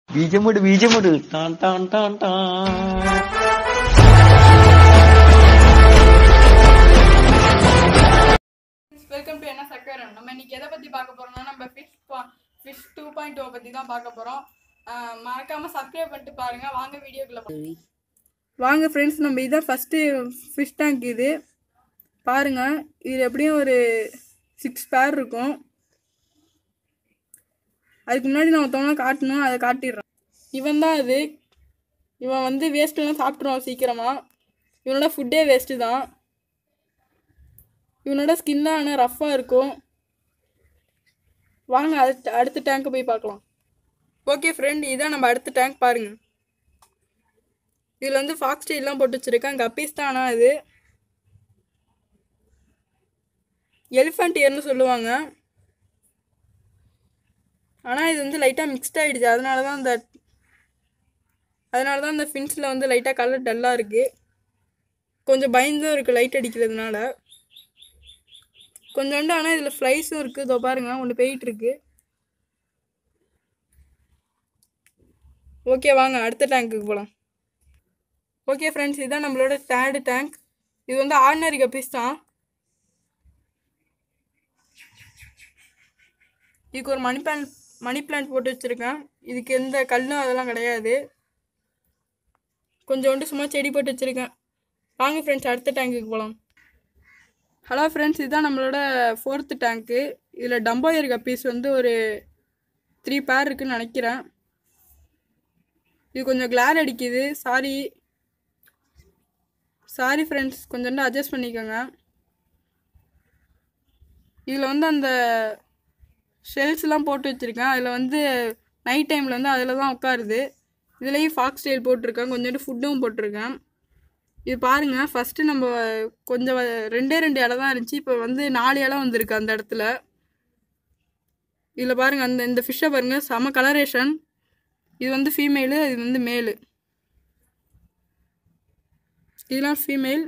ബീജമുട് ബീജമുട് ടാൻ ടാൻ ടാൻ ടാൻ வெல்கம் டு என்ன சக்கரம் நம்ம இன்னைக்கு எதை பத்தி பார்க்க போறோம்னா நம்ம fish fish two point O பத்தி தான் பார்க்க போறோம் ஆஹ் மறக்காம சப்ஸ்கிரைப் பண்ணிட்டு பாருங்க வாங்க வீடியோக்குள்ள வாங்க ஃப்ரெண்ட்ஸ் நம்ம இதான் ஃபஸ்ட்டு ஃபிஷ் டேங்க் இது பாருங்க இது எப்படியும் ஒரு சிக்ஸ் பேர் இருக்கும் அதுக்கு முன்னாடி நான் ஒருத்தவங்க காட்டணும் அதை காட்டிடுறேன் இவன் தான் அது இவன் வந்து வேஸ்ட்லாம் சாப்பிட்ருவான் சீக்கிரமாக இவனோட ஃபுட்டே வேஸ்ட்டு தான் இவனோட ஸ்கின்லாம் ஆனால் ரஃப்பாக இருக்கும் வாங்க அடுத்த அடுத்த டேங்க்கை போய் பார்க்கலாம் ஓகே ஃப்ரெண்ட் இதான் நம்ம அடுத்த டேங்க் பாருங்க இதில் வந்து ஃபாக்ஸ் ஸ்டீல்லாம் போட்டு வச்சுருக்கேன் கப்பீஸ் தான் ஆனால் இது எலிஃபண்ட் இயர்னு சொல்லுவாங்க ஆனால் இது வந்து லைட்டாக மிக்ஸ்ட் ஆகிடுச்சு அதனால தான் அந்த அதனால தான் அந்த ஃபின்ஸில் வந்து லைட்டாக கலர் டல்லாக இருக்குது கொஞ்சம் பயந்தும் இருக்குது லைட் அடிக்கிறதுனால கொஞ்சோண்டு ஆனால் இதில் ஃப்ளைஸும் இருக்குது இதோ பாருங்க ஒன்று போயிட்டு இருக்கு ஓகே வாங்க அடுத்த டேங்க்குக்கு போகலாம் ஓகே ஃப்ரெண்ட்ஸ் இதுதான் நம்மளோட தேர்டு டேங்க் இது வந்து ஆர்டினரி கப்பீஸ் தான் இதுக்கு ஒரு மணி பிளான்ட் மணி பிளான்ட் போட்டு வச்சுருக்கேன் இதுக்கு எந்த கல்லும் அதெல்லாம் கிடையாது கொஞ்சோண்டு சும்மா செடி போட்டு வச்சுருக்கேன் வாங்க ஃப்ரெண்ட்ஸ் அடுத்த டேங்க்குக்கு போகலாம் ஹலோ ஃப்ரெண்ட்ஸ் இதுதான் நம்மளோட ஃபோர்த்து டேங்க்கு இதில் டம்போயர் கப்பீஸ் வந்து ஒரு த்ரீ பேர் இருக்குன்னு நினைக்கிறேன் இது கொஞ்சம் கிளார் அடிக்குது சாரி சாரி ஃப்ரெண்ட்ஸ் கொஞ்சோண்டு அட்ஜஸ்ட் பண்ணிக்கோங்க இதில் வந்து அந்த ஷெல்ஸ்லாம் போட்டு வச்சுருக்கேன் அதில் வந்து நைட் டைமில் வந்து அதில் தான் உட்காருது இதுலேயும் ஃபாக்ஸ் டெயில் போட்டிருக்கேன் கொஞ்சோண்டு ஃபுட்டும் போட்டிருக்கேன் இது பாருங்க ஃபஸ்ட்டு நம்ம கொஞ்சம் வ- ரெண்டே ரெண்டு இலை தான் இருந்துச்சு இப்போ வந்து நாலு இலை வந்திருக்கு அந்த இடத்துல இதில் பாருங்க அந்த இந்த ஃபிஷ்ஷை பாருங்க செம கலரேஷன் இது வந்து ஃபீமேலு இது வந்து மேலு இதெல்லாம் ஃபீமேல்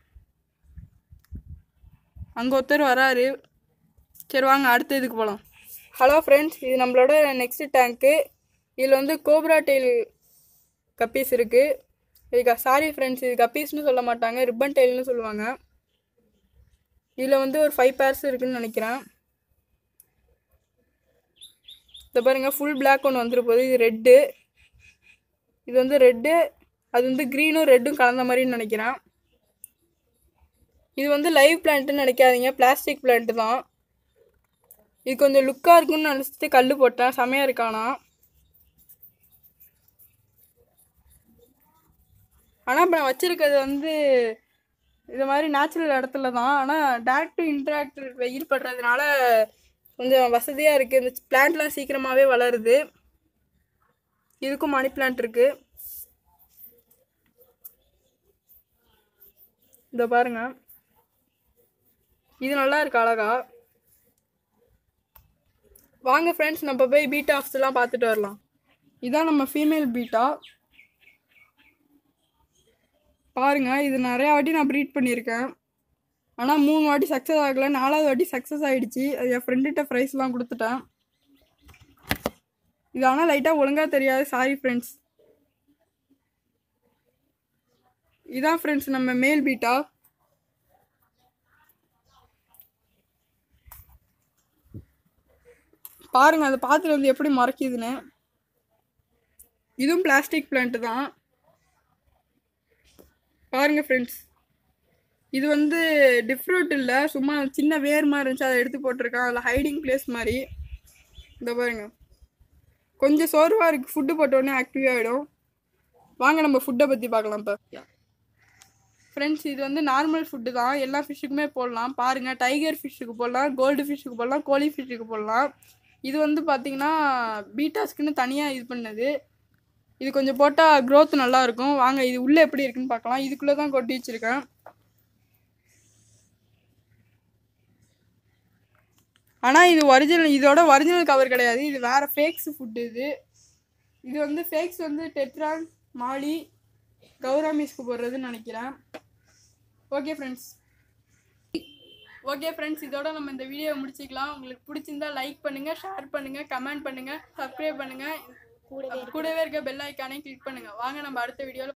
அங்கே ஒருத்தர் வராரு சரி வாங்க அடுத்த இதுக்கு போகலாம் ஹலோ ஃப்ரெண்ட்ஸ் இது நம்மளோட நெக்ஸ்ட் டேங்க்கு இதில் வந்து கோப்ரா டெயில் கப்பீஸ் இருக்குது இதுக்கு சாரி ஃப்ரெண்ட்ஸ் இது கப்பீஸ்னு சொல்ல மாட்டாங்க ரிப்பன் டெயில்னு சொல்லுவாங்க இதில் வந்து ஒரு ஃபைவ் பேர்ஸ் இருக்குன்னு நினைக்கிறேன் இந்த பாருங்க ஃபுல் Black ஒன்று வந்துரு போகுது இது ரெட்டு இது வந்து ரெட்டு அது வந்து க்ரீனும் ரெட்டும் கலந்த மாதிரின்னு நினைக்கிறேன் இது வந்து லைவ் பிளான்ட்டுன்னு நினைக்காதீங்க பிளாஸ்டிக் பிளான்ட்டு தான் இது கொஞ்சம் லுக்காக இருக்குன்னு நினச்சிட்டு கல் போட்டேன் செமையாக இருக்கானா ஆனால் இப்போ நான் வச்சுருக்கிறது வந்து இது மாதிரி நேச்சுரல் இடத்துல தான் ஆனால் டேரக்ட் டு இன்ட்ராக்ட் வெயில் படுறதுனால கொஞ்சம் வசதியாக இருக்குது இந்த பிளான்ட்லாம் சீக்கிரமாகவே வளருது இதுக்கும் மணி பிளான்ட் இருக்குது இதோ பாருங்க இது நல்லா இருக்கு அழகா வாங்க ஃப்ரெண்ட்ஸ் நம்ம போய் பீட்டா எல்லாம் பார்த்துட்டு வரலாம் இதான் நம்ம ஃபீமேல் பீட்டா பாருங்க இது நிறையா வாட்டி நான் ப்ரீட் பண்ணியிருக்கேன் ஆனால் மூணு வாட்டி சக்ஸஸ் ஆகலை நாலாவது வாட்டி சக்ஸஸ் ஆகிடுச்சு அது என் ஃப்ரெண்டுகிட்ட ப்ரைஸ்லாம் கொடுத்துட்டேன் இது ஆனால் லைட்டாக ஒழுங்காக தெரியாது சாரி ஃப்ரெண்ட்ஸ் இதான் ஃப்ரெண்ட்ஸ் நம்ம மேல் பீட்டா பாருங்க அதை பார்த்துட்டு வந்து எப்படி மறைக்குதுன்னு இதுவும் பிளாஸ்டிக் பிளான்ட் தான் பாருங்க ஃப்ரெண்ட்ஸ் இது வந்து டிஃப்ரூட் இல்லை சும்மா சின்ன வேர் மாதிரி இருந்துச்சு அதை எடுத்து போட்டிருக்கேன் அதில் ஹைடிங் பிளேஸ் மாதிரி இந்த பாருங்க கொஞ்சம் சோர்வாக இருக்குது ஃபுட்டு போட்ட உடனே ஆக்டிவ் ஆகிடும் வாங்க நம்ம ஃபுட்டை பற்றி பார்க்கலாம் இப்போ ஃப்ரெண்ட்ஸ் இது வந்து நார்மல் ஃபுட்டு தான் எல்லா ஃபிஷ்ஷுக்குமே போடலாம் பாருங்கள் டைகர் ஃபிஷ்ஷுக்கு போடலாம் கோல்டு ஃபிஷ்ஷுக்கு போடலாம் கோழி ஃபிஷ்ஷுக்கு போடலாம் இது வந்து பார்த்தீங்கன்னா பீட்டாஸ்க்குன்னு தனியாக இது பண்ணது இது கொஞ்சம் போட்டால் growth நல்லா இருக்கும் வாங்க இது உள்ளே எப்படி இருக்குன்னு பார்க்கலாம் இதுக்குள்ளே தான் கொட்டி வச்சிருக்கேன் ஆனால் இது ஒரிஜினல் இதோட ஒரிஜினல் கவர் கிடையாது இது வேறு ஃபேக்ஸ் ஃபுட்டு இது இது வந்து ஃபேக்ஸ் வந்து டெட்ரான் மாலி கௌராமிஸ்க்கு போடுறதுன்னு நினைக்கிறேன் ஓகே ஃப்ரெண்ட்ஸ் ஓகே ஃப்ரெண்ட்ஸ் இதோட நம்ம இந்த வீடியோ முடிச்சுக்கலாம் உங்களுக்கு பிடிச்சிருந்தா லைக் பண்ணுங்கள் ஷேர் பண்ணுங்கள் கமெண்ட் பண்ணுங்கள் சப்ஸ்கிரைப் பண்ணுங்கள் கூடவே இருக்கு கூடவே இருக்க பெல் ஐக்கானே கிளிக் பண்ணுங்க வாங்க நம்ம அடுத்த வீடியோல